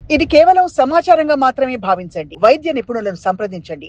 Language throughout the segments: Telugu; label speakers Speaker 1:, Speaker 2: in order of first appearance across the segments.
Speaker 1: ఇది కేవలం సమాచారంగా మాత్రమే భావించండి వైద్య నిపుణులను సంప్రదించండి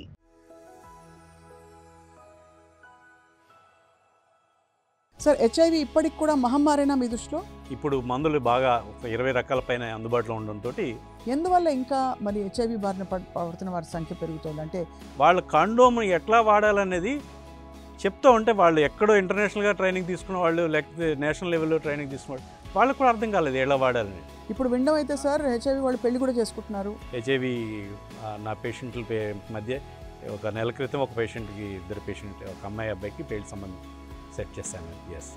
Speaker 2: సార్ హెచ్ఐవి ఇప్పటికి కూడా మహమ్మారేనా మీ దృష్టిలో
Speaker 3: ఇప్పుడు మందులు బాగా ఒక ఇరవై రకాల పైన అందుబాటులో ఉండడంతో
Speaker 2: ఎందువల్ల ఇంకా మరి హెచ్ఐవి బారిన పడ్- పడుతున్న వారి సంఖ్య పెరుగుతోంది అంటే
Speaker 3: వాళ్ళ కండోమ్ ఎట్లా వాడాలనేది చెప్తూ ఉంటే వాళ్ళు ఎక్కడో ఇంటర్నేషనల్గా ట్రైనింగ్ తీసుకున్న వాళ్ళు లేకపోతే నేషనల్ లెవెల్లో ట్రైనింగ్ తీసుకున్న వాళ్ళు వాళ్ళకు కూడా అర్థం కాలేదు ఎలా వాడాలని
Speaker 2: ఇప్పుడు వినడం అయితే సార్ హెచ్ఐవి వాళ్ళు పెళ్లి కూడా చేసుకుంటున్నారు
Speaker 3: హెచ్ఐవి నా పేషెంట్ల పే మధ్య ఒక నెల క్రితం ఒక పేషెంట్కి ఇద్దరు పేషెంట్ ఒక అమ్మాయి అబ్బాయికి పెళ్లి సంబంధం సెట్ చేశాను yes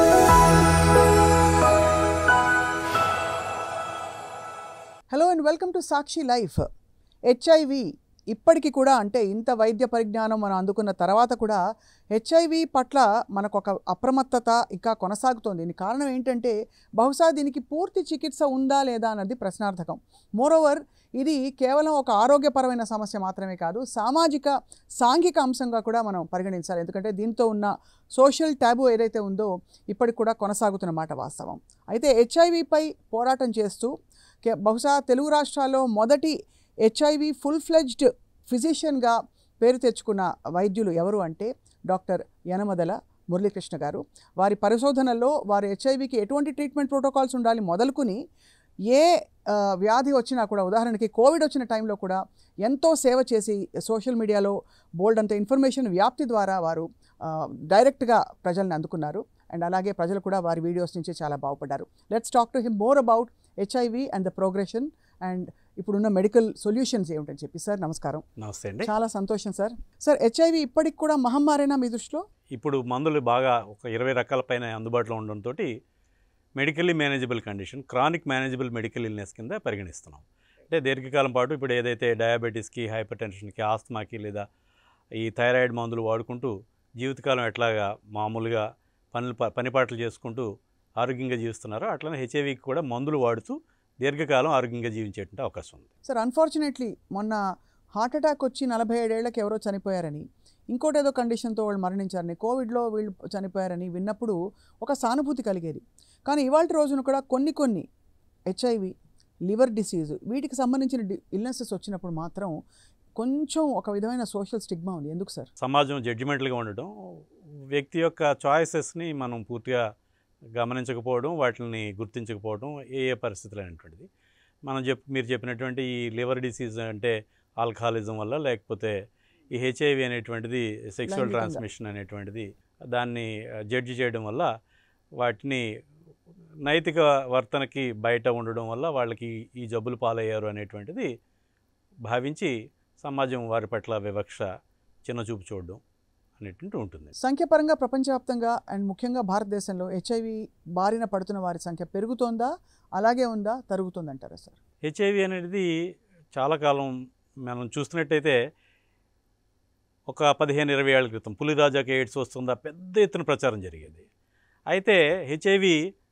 Speaker 2: hello and welcome to Sakshi life HIV ఇప్పటికీ కూడా అంటే ఇంత వైద్య పరిజ్ఞానం మనం అందుకున్న తర్వాత కూడా హెచ్ఐవి పట్ల మనకు ఒక అప్రమత్తత ఇంకా కొనసాగుతోంది దీనికి కారణం ఏంటంటే బహుశా దీనికి పూర్తి చికిత్స ఉందా లేదా అన్నది ప్రశ్నార్థకం మోరోవర్ ఇది కేవలం ఒక ఆరోగ్యపరమైన సమస్య మాత్రమే కాదు సామాజిక సాంఘిక అంశంగా కూడా మనం పరిగణించాలి ఎందుకంటే దీంతో ఉన్న సోషల్ ట్యాబు ఏదైతే ఉందో ఇప్పటికి కూడా కొనసాగుతున్న మాట వాస్తవం అయితే హెచ్ఐవిపై పోరాటం చేస్తూ కే- బహుశా తెలుగు రాష్ట్రాల్లో మొదటి హెచ్ఐవి ఫుల్ ఫ్లెడ్జ్డ్ ఫిజిషియన్గా పేరు తెచ్చుకున్న వైద్యులు ఎవరు అంటే డాక్టర్ యనమదల మురళీకృష్ణ గారు వారి పరిశోధనల్లో వారి హెచ్ఐవికి ఎటువంటి ట్రీట్మెంట్ ప్రోటోకాల్స్ ఉండాలి మొదలుకుని ఏ ఆ, వ్యాధి వచ్చినా కూడా ఉదాహరణకి కోవిడ్ వచ్చిన టైంలో కూడా ఎంతో సేవ చేసి సోషల్ మీడియాలో బోల్డ్ అంత ఇన్ఫర్మేషన్ వ్యాప్తి ద్వారా వారు ఆ, డైరెక్ట్గా ప్రజల్ని అందుకున్నారు అండ్ అలాగే ప్రజలు కూడా వారి వీడియోస్ నుంచి చాలా బాగుపడ్డారు let's talk to him more about HIV and the progression and ఇప్పుడున్న మెడికల్ సొల్యూషన్స్ ఏమిటని చెప్పి సార్ నమస్కారం
Speaker 3: నమస్తే అండి
Speaker 2: చాలా సంతోషం సార్ సార్ హెచ్ఐవి ఇప్పటికి కూడా మహమ్మారేనా మీ దృష్టిలో
Speaker 3: ఇప్పుడు మందులు బాగా ఒక ఇరవై రకాల పైన అందుబాటులో ఉండడంతో medically manageable condition chronic manageable medical illness కింద పరిగణిస్తున్నాం అంటే దీర్ఘకాలం పాటు ఇప్పుడు ఏదైతే డయాబెటీస్కి హైపర్ టెన్షన్కి ఆస్తమాకి లేదా ఈ థైరాయిడ్ మందులు వాడుకుంటూ జీవితకాలం ఎట్లాగా మామూలుగా పనులు ప- పనిపాట్లు చేసుకుంటూ ఆరోగ్యంగా జీవిస్తున్నారో అట్లనే హెచ్ఐవికి కూడా మందులు వాడుతూ దీర్ఘకాలం ఆరోగ్యంగా జీవించేటువంటి అవకాశం ఉంది
Speaker 2: సార్ అన్ఫార్చునేట్లీ మొన్న హార్ట్ అటాక్ వచ్చి నలభై ఏడేళ్లకు ఎవరో చనిపోయారని ఇంకోటి ఏదో కండిషన్తో వాళ్ళు మరణించారని కోవిడ్లో వీళ్ళు చనిపోయారని విన్నప్పుడు ఒక సానుభూతి కలిగేది కానీ ఇవాళ రోజున కూడా కొన్ని కొన్ని హెచ్ఐవి లివర్ డిసీజ్ వీటికి సంబంధించిన ఇల్నెసెస్ వచ్చినప్పుడు మాత్రం కొంచెం ఒక విధమైన సోషల్ స్టిగ్మా ఉంది ఎందుకు సార్
Speaker 3: సమాజం జడ్జిమెంటల్గా ఉండటం వ్యక్తి యొక్క చాయిసెస్ని మనం పూర్తిగా గమనించకపోవడం వాటిని గుర్తించకపోవడం ఏ ఏ పరిస్థితులు అనేటువంటిది మనం చెప్ మీరు చెప్పినటువంటి ఈ లివర్ డిసీజ్ అంటే ఆల్కహాలిజం వల్ల లేకపోతే ఈ హెచ్ఐవి అనేటువంటిది సెక్షువల్
Speaker 2: లైంగికంగా.
Speaker 3: ట్రాన్స్మిషన్ అనేటువంటిది దాన్ని జడ్జి చేయడం వల్ల వాటిని నైతిక వర్తనకి బయట ఉండడం వల్ల వాళ్ళకి ఈ జబ్బులు పాలయ్యారు అనేటువంటిది భావించి సమాజం వారి పట్ల వివక్ష చిన్నచూపు చూడడం అనేటువంటి ఉంటుంది
Speaker 2: సంఖ్యపరంగా ప్రపంచవ్యాప్తంగా అండ్ ముఖ్యంగా భారతదేశంలో హెచ్ఐవి బారిన పడుతున్న వారి సంఖ్య పెరుగుతోందా అలాగే ఉందా తరుగుతుందంటారా సార్
Speaker 3: హెచ్ఐవి అనేది చాలా కాలం మనం చూస్తున్నట్టయితే ఒక పదిహేను ఇరవై ఏళ్ళ క్రితం పులిరాజాకి ఎయిడ్స్ వస్తుందా పెద్ద ఎత్తున ప్రచారం జరిగేది అయితే హెచ్ఐవి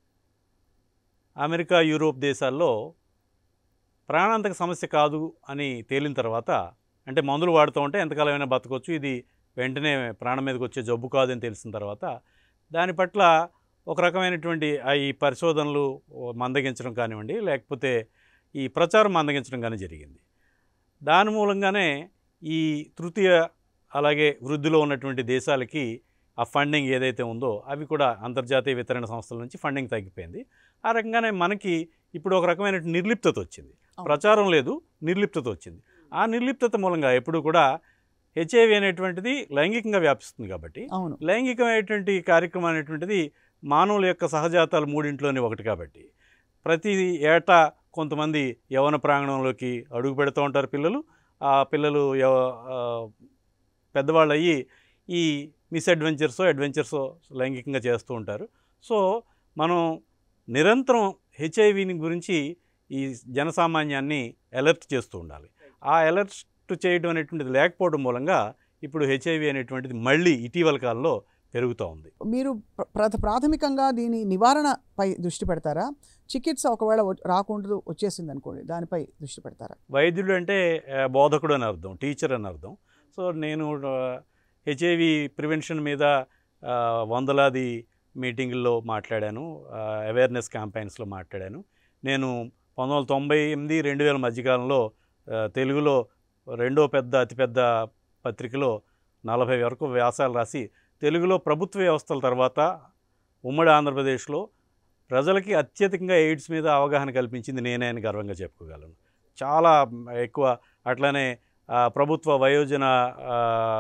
Speaker 3: అమెరికా యూరోప్ దేశాల్లో ప్రాణాంతక సమస్య కాదు అని తేలిన తర్వాత అంటే మందులు వాడుతూ ఉంటే ఎంతకాలమైనా బతకొచ్చు ఇది వెంటనే ప్రాణం మీదకి వచ్చే జబ్బు కాదని తెలిసిన తర్వాత దాని పట్ల ఒక రకమైనటువంటి ఆ ఈ పరిశోధనలు మందగించడం కానివ్వండి లేకపోతే ఈ ప్రచారం మందగించడం కానీ జరిగింది దాని మూలంగానే ఈ తృతీయ అలాగే వృద్ధిలో ఉన్నటువంటి దేశాలకి ఆ ఫండింగ్ ఏదైతే ఉందో అవి కూడా అంతర్జాతీయ వితరణ సంస్థల నుంచి ఫండింగ్ తగ్గిపోయింది ఆ రకంగానే మనకి ఇప్పుడు ఒక రకమైన నిర్లిప్తత వచ్చింది
Speaker 2: అవును.
Speaker 3: ప్రచారం లేదు నిర్లిప్తత వచ్చింది ఆ నిర్లిప్తత మూలంగా ఎప్పుడు కూడా హెచ్ఐవి అనేటువంటిది లైంగికంగా వ్యాపిస్తుంది కాబట్టి
Speaker 2: అవును
Speaker 3: లైంగికమైనటువంటి కార్యక్రమం అనేటువంటిది మానవుల యొక్క సహజాతాలు మూడింట్లోనే ఒకటి కాబట్టి ప్రతి ఏటా కొంతమంది యవన ప్రాంగణంలోకి అడుగు పెడుతూ ఉంటారు పిల్లలు ఆ పిల్లలు యవ- ఆ, పెద్దవాళ్ళు అయ్యి ఈ మిస్అడ్వెంచర్సో అడ్వెంచర్సో లైంగికంగా చేస్తూ ఉంటారు సో మనం నిరంతరం హెచ్ఐవిని గురించి ఈ జనసామాన్యాన్ని అలర్ట్ చేస్తూ ఉండాలి ఆ అలర్ట్ చేయడం అనేటువంటిది లేకపోవడం మూలంగా ఇప్పుడు హెచ్ఐవి అనేటువంటిది మళ్ళీ ఇటీవల కాలంలో పెరుగుతూ ఉంది
Speaker 2: మీరు ప్ర- ప్ర- ప్రాథమికంగా దీని నివారణపై దృష్టి పెడతారా చికిత్స ఒకవేళ వ- రాకుండా వచ్చేసింది అనుకోండి దానిపై దృష్టి పెడతారా
Speaker 3: వైద్యుడు అంటే ఆ, బోధకుడు అని అర్థం టీచర్ అని అర్థం సో నేను హెచ్ఐవి ప్రివెన్షన్ మీద ఆ, వందలాది మీటింగుల్లో మాట్లాడాను అవేర్నెస్ క్యాంపెయిన్స్లో మాట్లాడాను నేను పంతొమ్మిది వందల తొంభై ఎనిమిది రెండు వేల మధ్యకాలంలో ఆ, తెలుగులో రెండో పెద్ద అతిపెద్ద పత్రికలో నలభై వరకు వ్యాసాలు రాసి తెలుగులో ప్రభుత్వ వ్యవస్థల తర్వాత ఉమ్మడి ఆంధ్రప్రదేశ్లో ప్రజలకి అత్యధికంగా ఎయిడ్స్ మీద అవగాహన కల్పించింది నేనే అని గర్వంగా చెప్పుకోగలను చాలా ఎక్కువ అట్లానే ఆ, ప్రభుత్వ వయోజన ఆ,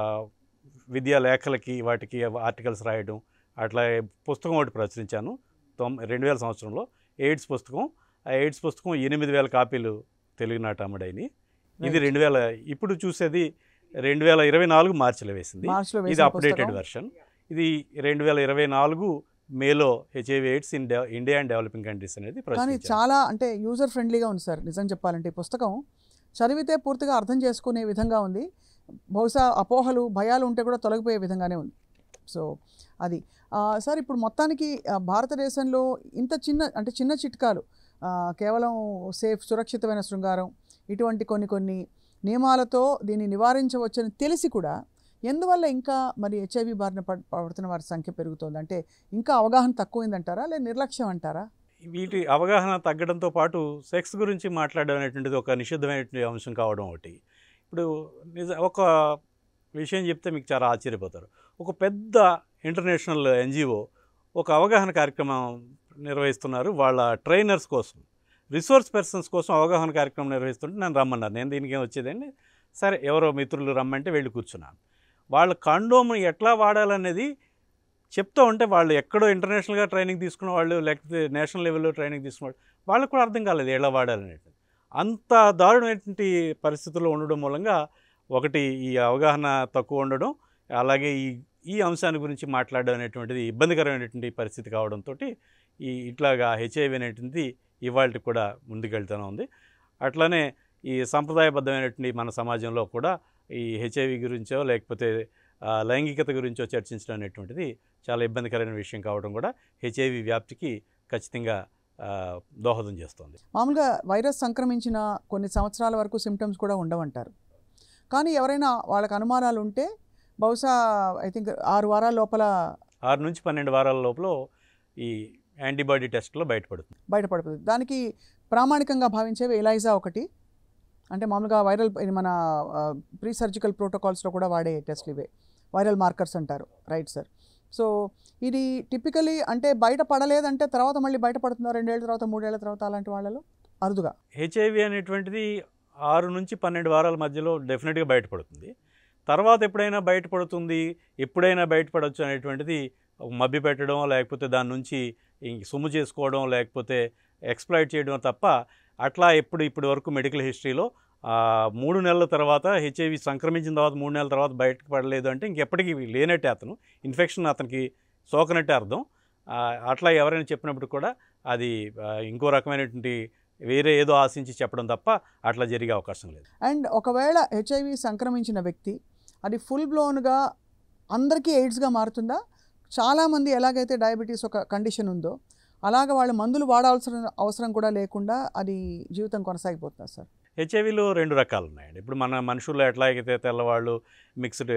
Speaker 3: విద్యా లేఖలకి వాటికి ఆర్టికల్స్ రాయడం అట్లా పుస్తకం ఒకటి ప్రచురించాను తొమ్ రెండు వేల సంవత్సరంలో ఎయిడ్స్ పుస్తకం ఆ ఎయిడ్స్ పుస్తకం ఎనిమిది వేల కాపీలు తెలుగునాట అమ్మడైనవి ఇది
Speaker 2: Right.
Speaker 3: రెండు వేల ఇప్పుడు చూసేది రెండు వేల ఇరవై నాలుగు మార్చిలో వేసింది
Speaker 2: మార్చ్లో
Speaker 3: ఇది
Speaker 2: వేసిన
Speaker 3: అప్డేటెడ్
Speaker 2: పుస్తకం.
Speaker 3: వెర్షన్ ఇది రెండు వేల ఇరవై నాలుగు మేలో HIV AIDS in India and developing countries అనేది
Speaker 2: కానీ
Speaker 3: ప్రచురించారు.
Speaker 2: చాలా అంటే యూజర్ ఫ్రెండ్లీగా ఉంది సార్ నిజం చెప్పాలంటే ఈ పుస్తకం చదివితే పూర్తిగా అర్థం చేసుకునే విధంగా ఉంది బహుశా అపోహలు భయాలు ఉంటే కూడా తొలగిపోయే విధంగానే ఉంది సో అది ఆ, సార్ ఇప్పుడు మొత్తానికి ఆ, భారతదేశంలో ఇంత చిన్న అంటే చిన్న చిట్కాలు ఆ, కేవలం సేఫ్ సురక్షితమైన శృంగారం ఇటువంటి కొన్ని కొన్ని నియమాలతో దీన్ని నివారించవచ్చని తెలిసి కూడా ఎందువల్ల ఇంకా మరి హెచ్ఐవి బారిన పడ్- పడుతున్న వారి సంఖ్య పెరుగుతోంది అంటే ఇంకా అవగాహన తక్కువైందంటారా లేదా నిర్లక్ష్యం అంటారా
Speaker 3: వీటి అవగాహన తగ్గడంతో పాటు సెక్స్ గురించి మాట్లాడడం అనేటువంటిది ఒక నిషిద్ధమైనటువంటి అంశం కావడం ఒకటి ఇప్పుడు నిజ ఒక విషయం చెప్తే మీకు చాలా ఆశ్చర్యపోతారు ఒక పెద్ద ఇంటర్నేషనల్ ఎన్జిఓ ఒక అవగాహన కార్యక్రమం నిర్వహిస్తున్నారు వాళ్ళ ట్రైనర్స్ కోసం రిసోర్స్ పర్సన్స్ కోసం అవగాహన కార్యక్రమం నిర్వహిస్తుంటే నన్ను రమ్మన్నారు నేను దీనికి ఏం వచ్చేదండి సరే ఎవరో మిత్రులు రమ్మంటే వెళ్ళి కూర్చున్నాను వాళ్ళ కండోమ్ ఎట్లా వాడాలనేది చెప్తూ ఉంటే వాళ్ళు ఎక్కడో ఇంటర్నేషనల్గా ట్రైనింగ్ తీసుకున్న వాళ్ళు లేకపోతే నేషనల్ లెవెల్లో ట్రైనింగ్ తీసుకున్న వాళ్ళు వాళ్ళకు కూడా అర్థం కాలేదు ఎలా వాడాలనేది అంత దారుణమైనటువంటి పరిస్థితుల్లో ఉండడం మూలంగా ఒకటి ఈ అవగాహన తక్కువ ఉండడం అలాగే ఈ ఈ అంశాన్ని గురించి మాట్లాడడం అనేటువంటిది ఇబ్బందికరమైనటువంటి పరిస్థితి కావడంతో ఈ ఇట్లాగా హెచ్ఐవి అనేటువంటిది ఇవాళ కూడా ముందుకెళ్తూనే ఉంది అట్లానే ఈ సంప్రదాయబద్ధమైనటువంటి మన సమాజంలో కూడా ఈ హెచ్ఐవి గురించో లేకపోతే ఆ, లైంగికత గురించో చర్చించడం అనేటువంటిది చాలా ఇబ్బందికరమైన విషయం కావడం కూడా హెచ్ఐవి వ్యాప్తికి ఖచ్చితంగా ఆ, దోహదం చేస్తుంది
Speaker 2: మామూలుగా వైరస్ సంక్రమించిన కొన్ని సంవత్సరాల వరకు సిమ్టమ్స్ కూడా ఉండవంటారు కానీ ఎవరైనా వాళ్ళకి అనుమానాలు ఉంటే బహుశా ఐ థింక్ ఆరు వారాల లోపల
Speaker 3: ఆరు నుంచి పన్నెండు వారాల లోపల ఈ యాంటీబాడీ టెస్ట్లో బయటపడుతుంది
Speaker 2: బయటపడుతుంది దానికి ప్రామాణికంగా భావించేవి ఎలైజా ఒకటి అంటే మామూలుగా వైరల్ ఇది మన ప్రీ సర్జికల్ ప్రోటోకాల్స్లో కూడా వాడే టెస్ట్లు ఇవే వైరల్ మార్కర్స్ అంటారు రైట్ సార్ సో ఇది టిపికలీ అంటే బయట పడలేదంటే తర్వాత మళ్ళీ బయటపడుతుందా రెండేళ్ల తర్వాత మూడేళ్ల తర్వాత అలాంటి వాళ్ళలో అరుదుగా
Speaker 3: హెచ్ఐవి అనేటువంటిది ఆరు నుంచి పన్నెండు వారాల మధ్యలో డెఫినెట్గా బయటపడుతుంది తర్వాత ఎప్పుడైనా బయటపడుతుంది ఎప్పుడైనా బయటపడవచ్చు అనేటువంటిది మభ్య పెట్టడం లేకపోతే దాని నుంచి ఇంక సొమ్ము చేసుకోవడం లేకపోతే ఎక్స్ప్లాయిట్ చేయడం తప్ప అట్లా ఎప్పుడు ఇప్పటి వరకు మెడికల్ హిస్టరీలో ఆ, మూడు నెలల తర్వాత హెచ్ఐవి సంక్రమించిన తర్వాత మూడు నెలల తర్వాత బయటకు పడలేదు అంటే ఇంకెప్పటికీ లేనట్టే అతను ఇన్ఫెక్షన్ అతనికి సోకనట్టే అర్థం ఆ, అట్లా ఎవరైనా చెప్పినప్పుడు కూడా అది ఆ, ఇంకో రకమైనటువంటి వేరే ఏదో ఆశించి చెప్పడం తప్ప అట్లా జరిగే అవకాశం లేదు
Speaker 2: అండ్ ఒకవేళ హెచ్ఐవి సంక్రమించిన వ్యక్తి అది ఫుల్ బ్లోన్గా అందరికీ ఎయిడ్స్గా మారుతుందా చాలామంది ఎలాగైతే డయాబెటీస్ ఒక కండిషన్ ఉందో అలాగ వాళ్ళు మందులు వాడాల్సిన అవసరం కూడా లేకుండా అది జీవితం కొనసాగిపోతుందా సార్
Speaker 3: హెచ్ఐవిలో రెండు రకాలు ఉన్నాయండి ఇప్పుడు మన మనుషుల్లో ఎట్లాగైతే తెల్లవాళ్ళు మిక్స్డ్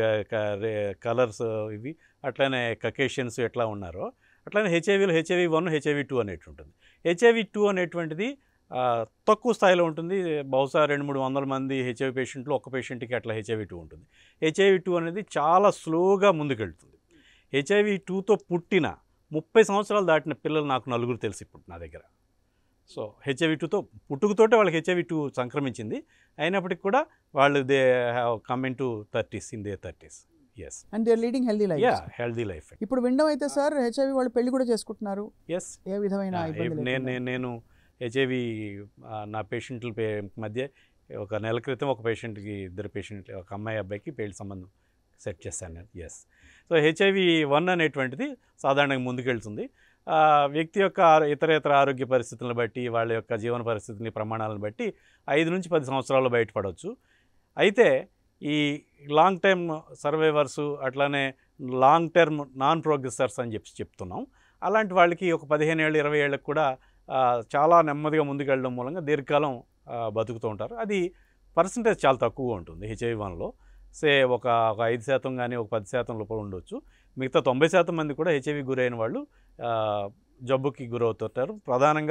Speaker 3: కలర్స్ ఇవి అట్లానే కకేషియన్స్ ఎట్లా ఉన్నారో అట్లానే హెచ్ఐవిలో హెచ్ఐవి వన్ హెచ్ఐవి టూ అనేటి ఉంటుంది హెచ్ఐవి టూ అనేటువంటిది ఆ, తక్కువ స్థాయిలో ఉంటుంది బహుశా రెండు మూడు వందల మంది హెచ్ఐవి పేషెంట్లు ఒక పేషెంట్కి అట్లా హెచ్ఐవి టూ ఉంటుంది హెచ్ఐవి టూ అనేది చాలా స్లోగా ముందుకెళ్తుంది హెచ్ఐవి టూతో పుట్టిన ముప్పై సంవత్సరాలు దాటిన పిల్లలు నాకు నలుగురు తెలుసు ఇప్పుడు నా దగ్గర సో హెచ్ఐవి టూతో పుట్టుకతోటే వాళ్ళకి హెచ్ఐవి టూ సంక్రమించింది అయినప్పటికీ కూడా వాళ్ళు they have coming to thirties in they thirties yes
Speaker 2: and they leading healthy life
Speaker 3: yeah healthy life
Speaker 2: ఇప్పుడు వినడం అయితే సార్ హెచ్ఐవి వాళ్ళు పెళ్లి కూడా చేసుకుంటున్నారు
Speaker 3: ఎస్
Speaker 2: ఏ విధమైన ఇబ్బంది
Speaker 3: నేను
Speaker 2: లేకుండా.
Speaker 3: నేను నేను హెచ్ఐవి నా పేషెంట్ల పే మధ్య ఒక నెల క్రితం ఒక పేషెంట్కి ఇద్దరు పేషెంట్ ఒక అమ్మాయి అబ్బాయికి పెళ్లి సంబంధం సెట్ చేశాను నేను ఎస్ సో హెచ్ఐవి వన్ అనేటువంటిది సాధారణంగా ముందుకెళ్తుంది ఆ, వ్యక్తి యొక్క ఆరో- ఇతర ఇతర ఆరోగ్య పరిస్థితులను బట్టి వాళ్ళ యొక్క జీవన పరిస్థితిని ప్రమాణాలను బట్టి ఐదు నుంచి పది సంవత్సరాల్లో బయటపడవచ్చు అయితే ఈ లాంగ్ టైమ్ సర్వైవర్స్ అట్లానే లాంగ్ టర్మ్ నాన్ ప్రోగ్రెసర్స్ అని చెప్పి చెప్తున్నాం అలాంటి వాళ్ళకి ఒక పదిహేను ఏళ్ళు ఇరవై ఏళ్ళకి కూడా ఆ, చాలా నెమ్మదిగా ముందుకెళ్ళడం మూలంగా దీర్ఘకాలం ఆ, బతుకుతూ ఉంటారు అది పర్సంటేజ్ చాలా తక్కువగా ఉంటుంది హెచ్ఐవి వన్లో సే ఒక ఒక ఐదు శాతం కానీ ఒక పది శాతం లోపల ఉండొచ్చు మిగతా తొంభై శాతం మంది కూడా హెచ్ఐవి గురైన వాళ్ళు ఆ, జబ్బుకి గురవుతుంటారు ప్రధానంగా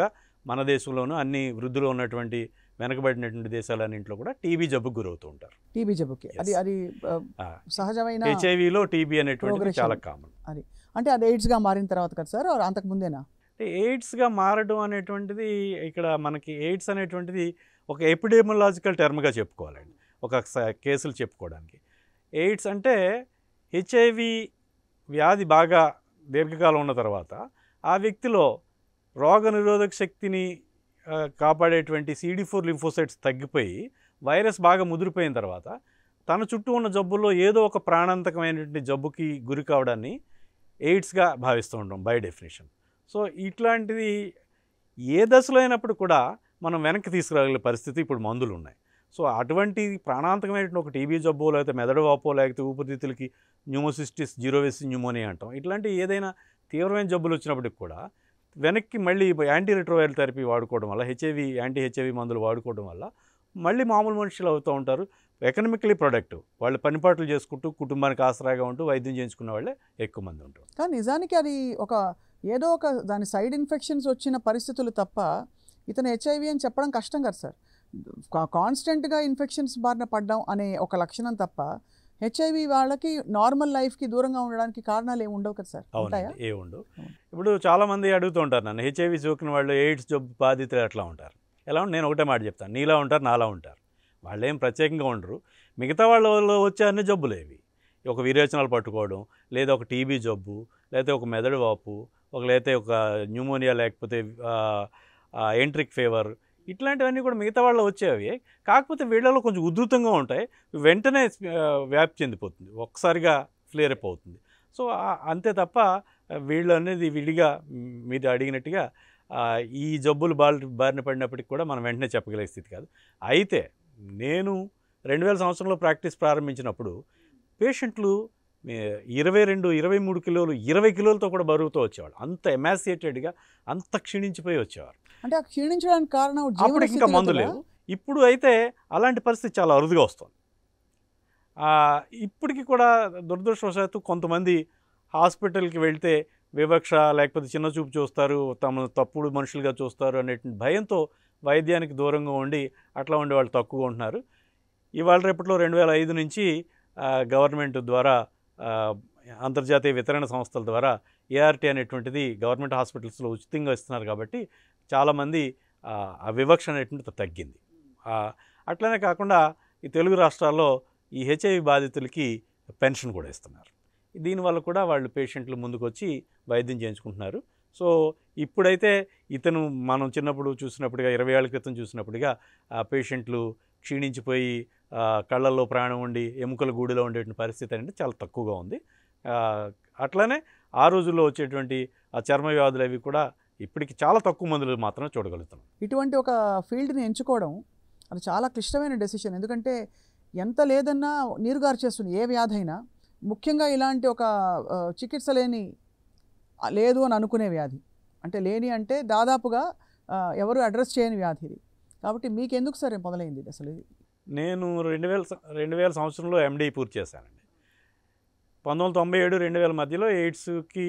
Speaker 3: మన దేశంలోనూ అన్ని వృద్ధిలో ఉన్నటువంటి వెనకబడినటువంటి దేశాలన్నింటిలో కూడా టీబీ జబ్బుకు గురవుతూ ఉంటారు
Speaker 2: టీబీ జబ్బుకి అది
Speaker 3: Yes.
Speaker 2: అది ఆ, సహజమైన
Speaker 3: హెచ్ఐవిలో టీబీ అనేటువంటిది
Speaker 2: Progression.
Speaker 3: చాలా కామన్
Speaker 2: అంటే అది ఎయిడ్స్గా మారిన తర్వాత కదా సార్ or అంతకు ముందేనా
Speaker 3: అంటే ఎయిడ్స్గా మారడం అనేటువంటిది ఇక్కడ మనకి ఎయిడ్స్ అనేటువంటిది ఒక ఎపిడెమలాజికల్ టర్మ్గా చెప్పుకోవాలండి ఒక స- కేసులు చెప్పుకోవడానికి ఎయిడ్స్ అంటే హెచ్ఐవి వ్యాధి బాగా దీర్ఘకాలం ఉన్న తర్వాత ఆ వ్యక్తిలో రోగ నిరోధక శక్తిని ఆ, కాపాడేటువంటి సిడి ఫోర్ లింఫోసైట్స్ తగ్గిపోయి వైరస్ బాగా ముదిరిపోయిన తర్వాత తన చుట్టూ ఉన్న జబ్బుల్లో ఏదో ఒక ప్రాణాంతకమైనటువంటి జబ్బుకి గురి కావడాన్ని ఎయిడ్స్గా భావిస్తూ ఉంటాం బై డెఫినేషన్ సో ఇట్లాంటిది ఏ దశలో అయినప్పుడు కూడా మనం వెనక్కి తీసుకురాగలిగే పరిస్థితి ఇప్పుడు మందులు ఉన్నాయి సో అటువంటి ప్రాణాంతకమైనటువంటి ఒక టీబీ జబ్బు లేకపోతే మెదడు వాపో లేకపోతే ఊపిరితిత్తులకి న్యూమోసిస్టిస్ జీరోవెసి న్యూమోనియా అంటాం ఇట్లాంటి ఏదైనా తీవ్రమైన జబ్బులు వచ్చినప్పటికి కూడా వెనక్కి మళ్ళీ యాంటీ రిట్రోవైరల్ థెరపీ వాడుకోవడం వల్ల హెచ్ఐవి యాంటీ హెచ్ఐవి మందులు వాడుకోవడం వల్ల మళ్ళీ మామూలు మనుషులు అవుతూ ఉంటారు ఎకనమికలీ ప్రొడక్టివ్ వాళ్ళు పనిపాట్లు చేసుకుంటూ కుటుంబానికి ఆసరాగా ఉంటూ వైద్యం చేయించుకున్న వాళ్ళే ఎక్కువ మంది ఉంటారు
Speaker 2: కానీ నిజానికి అది ఒక ఏదో ఒక దాని సైడ్ ఇన్ఫెక్షన్స్ వచ్చిన పరిస్థితులు తప్ప ఇతను హెచ్ఐవి అని చెప్పడం కష్టం కదా సార్ కాన్స్టెంట్గా ఇన్ఫెక్షన్స్ బారిన పడ్డం అనే ఒక లక్షణం తప్ప హెచ్ఐవి వాళ్ళకి నార్మల్ లైఫ్కి దూరంగా ఉండడానికి కారణాలు ఏమి ఉండవు కదా సార్ ఉంటాయా
Speaker 3: అవునండి ఏ ఉండు
Speaker 2: అవును.
Speaker 3: ఇప్పుడు చాలామంది అడుగుతూ ఉంటారు నన్ను హెచ్ఐవి సోకిన వాళ్ళు ఎయిడ్స్ జబ్బు బాధితులు ఎట్లా ఉంటారు ఎలా ఉంటే నేను ఒకటే మాట చెప్తాను నీలా ఉంటారు నాలా ఉంటారు వాళ్ళు ఏం ప్రత్యేకంగా ఉండరు మిగతా వాళ్ళలో వచ్చే అన్ని జబ్బులు ఏవి ఒక విరేచనాలు పట్టుకోవడం లేదా ఒక టీబీ జబ్బు లేకపోతే ఒక మెదడు వాపు ఒక లేకపోతే ఒక న్యూమోనియా లేకపోతే ఎంట్రిక్ ఫీవర్ ఇట్లాంటివన్నీ కూడా మిగతా వాళ్ళు వచ్చేవి కాకపోతే వీళ్ళలో కొంచెం ఉధృతంగా ఉంటాయి వెంటనే ఆ, వ్యాప్తి చెందిపోతుంది ఒక్కసారిగా ఫ్లేర్ అప్ అవుతుంది సో ఆ- అంతే తప్ప ఆ, వీళ్ళు అనేది విడిగా మ్, మీరు అడిగినట్టుగా ఆ, ఈ జబ్బులు బారి బారిన పడినప్పటికి కూడా మనం వెంటనే చెప్పగలిగే స్థితి కాదు అయితే నేను రెండు వేల సంవత్సరంలో ప్రాక్టీస్ ప్రారంభించినప్పుడు పేషెంట్లు ఏ, ఇరవై రెండు ఇరవై మూడు కిలోలు ఇరవై కిలోలతో కూడా బరువుతో వచ్చేవాళ్ళు అంత ఎమాసియేటెడ్గా అంత క్షీణించిపోయి వచ్చేవారు
Speaker 2: అంటే ఆ క్షీణించడానికి కారణం
Speaker 3: అప్పుడు
Speaker 2: జీవన
Speaker 3: ఇంకా మందు
Speaker 2: స్థితిగతులా?
Speaker 3: లేవు ఇప్పుడు అయితే అలాంటి పరిస్థితి చాలా అరుదుగా వస్తుంది ఆ, ఇప్పటికి కూడా దురదృష్టవశాత్తు కొంతమంది హాస్పిటల్కి వెళ్తే వివక్ష లేకపోతే చిన్న చూపు చూస్తారు తమ తప్పుడు మనుషులుగా చూస్తారు అనేటువంటి భయంతో వైద్యానికి దూరంగా ఉండి అట్లా ఉండే వాళ్ళు తక్కువగా ఉంటున్నారు ఇవాళ రేపట్లో రెండు వేల ఐదు నుంచి ఆ, గవర్నమెంట్ ద్వారా ఆ, అంతర్జాతీయ వితరణ సంస్థల ద్వారా ఏఆర్టీ అనేటువంటిది గవర్నమెంట్ హాస్పిటల్స్లో ఉచితంగా ఇస్తున్నారు కాబట్టి చాలామంది ఆ, ఆ వివక్ష అనేటువంటిది తగ్గింది ఆ, అట్లనే కాకుండా ఈ తెలుగు రాష్ట్రాల్లో ఈ హెచ్ఐవి బాధితులకి పెన్షన్ కూడా ఇస్తున్నారు దీనివల్ల కూడా వాళ్ళు పేషెంట్లు ముందుకు వచ్చి వైద్యం చేయించుకుంటున్నారు సో ఇప్పుడైతే ఇతను మనం చిన్నప్పుడు చూసినప్పుడుగా ఇరవై ఏళ్ళ క్రితం చూసినప్పుడుగా ఆ పేషెంట్లు క్షీణించిపోయి ఆ, కళ్ళల్లో ప్రాణం ఉండి ఎముకల గూడిలో ఉండేటువంటి పరిస్థితి అనేది చాలా తక్కువగా ఉంది ఆ, అట్లానే ఆ రోజుల్లో వచ్చేటువంటి ఆ చర్మ వ్యాధులు అవి కూడా ఇప్పటికి చాలా తక్కువ మందులు మాత్రమే చూడగలుగుతున్నాం
Speaker 2: ఇటువంటి ఒక ఫీల్డ్ని ఎంచుకోవడం అది చాలా క్లిష్టమైన డెసిషన్ ఎందుకంటే ఎంత లేదన్నా నీరు గార్చేస్తుంది ఏ వ్యాధి అయినా ముఖ్యంగా ఇలాంటి ఒక ఆ, చికిత్స లేని ఆ, లేదు అని అనుకునే వ్యాధి అంటే లేని అంటే దాదాపుగా ఆ, ఎవరు అడ్రస్ చేయని వ్యాధి ఇది కాబట్టి మీకు ఎందుకు సరే మొదలైంది ఇది అసలు ఇది
Speaker 3: నేను రెండు వేల సం- రెండు వేల సంవత్సరంలో ఎండి పూర్తి చేశానండి పంతొమ్మిది వందల తొంభై ఏడు రెండు వేల మధ్యలో ఎయిడ్స్కి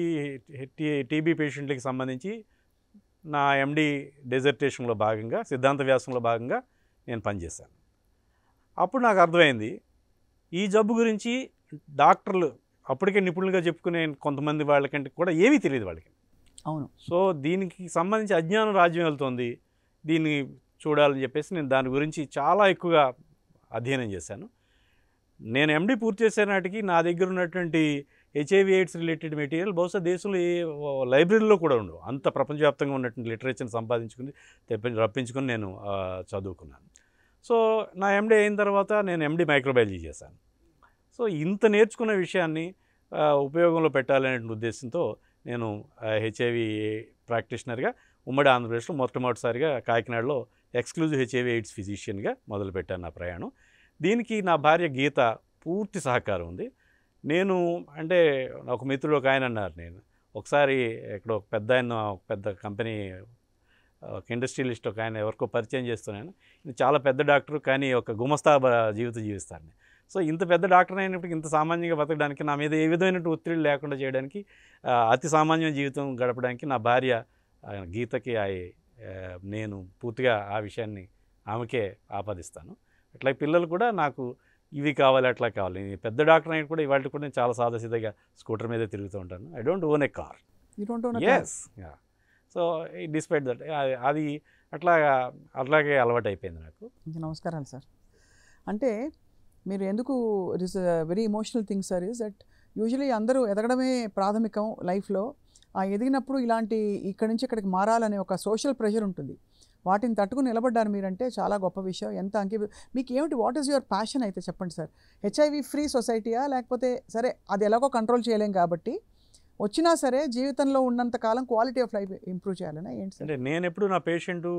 Speaker 3: టీబీ పేషెంట్లకి సంబంధించి నా ఎండి డెజర్టేషన్లో భాగంగా సిద్ధాంత వ్యాసంలో భాగంగా నేను పనిచేశాను అప్పుడు నాకు అర్థమైంది ఈ జబ్బు గురించి డాక్టర్లు అప్పటికే నిపుణులుగా చెప్పుకునే కొంతమంది వాళ్ళకంటే కూడా ఏమీ తెలియదు వాళ్ళకి
Speaker 2: అవును
Speaker 3: సో దీనికి సంబంధించి అజ్ఞానం రాజ్యం వెళ్తుంది దీన్ని చూడాలని చెప్పేసి నేను దాని గురించి చాలా ఎక్కువగా అధ్యయనం చేశాను నేను ఎండి పూర్తి చేసే నాటికి నా దగ్గర ఉన్నటువంటి హెచ్ఐవి ఎయిడ్స్ రిలేటెడ్ మెటీరియల్ బహుశా దేశంలో ఏ లైబ్రరీలో కూడా ఉండవు అంత ప్రపంచవ్యాప్తంగా ఉన్నటువంటి లిటరేచర్ని సంపాదించుకుని తెప్పి రప్పించుకొని నేను ఆ, చదువుకున్నాను సో నా ఎండి అయిన తర్వాత నేను ఎండి మైక్రోబయాలజీ చేశాను సో ఇంత నేర్చుకున్న విషయాన్ని ఆ, ఉపయోగంలో పెట్టాలనే ఉద్దేశంతో నేను హెచ్ఐవి ప్రాక్టీషనర్గా ఉమ్మడి ఆంధ్రప్రదేశ్లో మొట్టమొదటిసారిగా కాకినాడలో ఎక్స్క్లూజివ్ హెచ్ఐవి ఎయిడ్స్ ఫిజిషియన్గా మొదలుపెట్టాను నా ప్రయాణం దీనికి నా భార్య గీత పూర్తి సహకారం ఉంది నేను అంటే ఒక మిత్రుడు ఒక ఆయన అన్నారు నేను ఒకసారి ఇక్కడ ఒక పెద్ద ఆయన ఒక పెద్ద కంపెనీ ఒక ఇండస్ట్రియలిస్ట్ ఒక ఆయన ఎవరికో పరిచయం చేస్తున్నాను ఈయన చాలా పెద్ద డాక్టర్ కానీ ఒక గుమస్తా బ- జీవితం జీవిస్తాను సో ఇంత పెద్ద డాక్టర్ అయినప్పటికీ ఇంత సామాన్యంగా బతకడానికి నా మీద ఏ విధమైన ఒత్తిడి లేకుండా చేయడానికి ఆ, అతి సామాన్య జీవితం గడపడానికి నా భార్య ఆ, గీతకి ఐ ఆ, నేను పూర్తిగా ఆ విషయాన్ని ఆమెకే ఆపాదిస్తాను అట్లా పిల్లలు కూడా నాకు ఇవి కావాలి అట్లా కావాలి నేను పెద్ద డాక్టర్ అయినా కూడా ఇవాళ కూడా నేను చాలా సాదాసీదాగా స్కూటర్ మీదే తిరుగుతూ ఉంటాను I don't own a car
Speaker 2: you don't own
Speaker 3: yes so despite that అది అట్లా అట్లాగే అలవాటు అయిపోయింది నాకు
Speaker 2: నమస్కారాలు సార్ అంటే మీరు ఎందుకు it is very emotional thing sir is that usually అందరూ ఎదగడమే ప్రాథమికం లైఫ్లో ఆ ఎదిగినప్పుడు ఇలాంటి ఇక్కడి నుంచి ఇక్కడికి మారాలనే ఒక సోషల్ ప్రెషర్ ఉంటుంది వాటిని తట్టుకుని నిలబడ్డారు మీరంటే చాలా గొప్ప విషయం ఎంత అంకి మీకు ఏమిటి వాట్ ఈస్ యువర్ ప్యాషన్ అయితే చెప్పండి సార్ హెచ్ఐవి ఫ్రీ సొసైటీయా లేకపోతే సరే అది ఎలాగో కంట్రోల్ చేయలేం కాబట్టి వచ్చినా సరే జీవితంలో ఉన్నంత కాలం క్వాలిటీ ఆఫ్ లైఫ్ ఇంప్రూవ్ చేయాలనా ఏంటి సార్
Speaker 3: అంటే నేను ఎప్పుడు నా పేషెంట్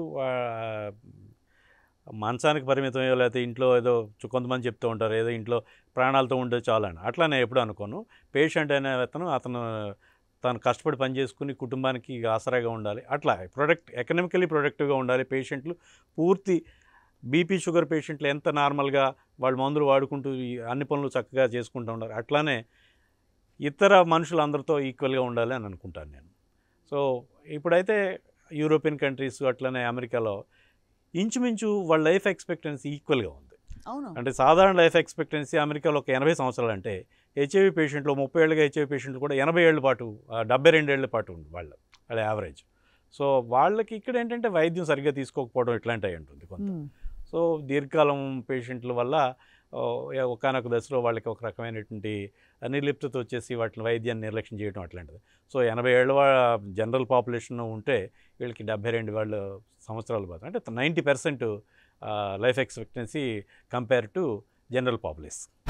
Speaker 3: మంచానికి పరిమితమయ్యో లేకపోతే ఇంట్లో ఏదో చు- కొంతమంది చెప్తూ ఉంటారు ఏదో ఇంట్లో ప్రాణాలతో ఉండే చాలని అట్లా నేను ఎప్పుడు అనుకోను పేషెంట్ అనే అతను అతను తను కష్టపడి పని చేసుకుని కుటుంబానికి ఆసరాగా ఉండాలి అట్లా ప్రొడక్ట్ ఎకనామికలీ ప్రొడక్టివ్గా ఉండాలి పేషెంట్లు పూర్తి బీపీ షుగర్ పేషెంట్లు ఎంత నార్మల్గా వాళ్ళు మందులు వాడుకుంటూ ఈ అన్ని పనులు చక్కగా చేసుకుంటూ ఉండాలి అట్లానే ఇతర మనుషులందరితో ఈక్వల్గా ఉండాలి అని అనుకుంటాను నేను సో ఇప్పుడైతే యూరోపియన్ కంట్రీస్ అట్లనే అమెరికాలో ఇంచుమించు వాళ్ళ లైఫ్ ఎక్స్పెక్టెన్సీ ఈక్వల్గా ఉంది
Speaker 2: అవును
Speaker 3: అంటే సాధారణ లైఫ్ ఎక్స్పెక్టెన్సీ అమెరికాలో ఒక ఎనభై సంవత్సరాలు అంటే హెచ్ఐవి పేషెంట్లు ముప్పై ఏళ్ళుగా హెచ్ఐవి పేషెంట్లు కూడా ఎనభై ఏళ్ళ పాటు ఆ, డెబ్బై రెండేళ్ల పాటు ఉంది వాళ్ళ వాళ్ళ యావరేజ్ సో వాళ్ళకి ఇక్కడ ఏంటంటే వైద్యం సరిగ్గా తీసుకోకపోవడం ఇట్లాంటివి ఉంటుంది కొంత
Speaker 2: మ్మ్.
Speaker 3: సో దీర్ఘకాలం పేషెంట్ల వల్ల ఒకనొక దశలో వాళ్ళకి ఒక రకమైనటువంటి నిర్లిప్తత వచ్చేసి వాటిని వైద్యాన్ని నిర్లక్ష్యం చేయడం అట్లాంటిది సో ఎనభై ఏళ్ళ వా- జనరల్ పాపులేషన్ ఉంటే వీళ్ళకి డెబ్బై రెండు వాళ్ళ సంవత్సరాలు పోతాయి అంటే ninety percent life expectancy compare to general population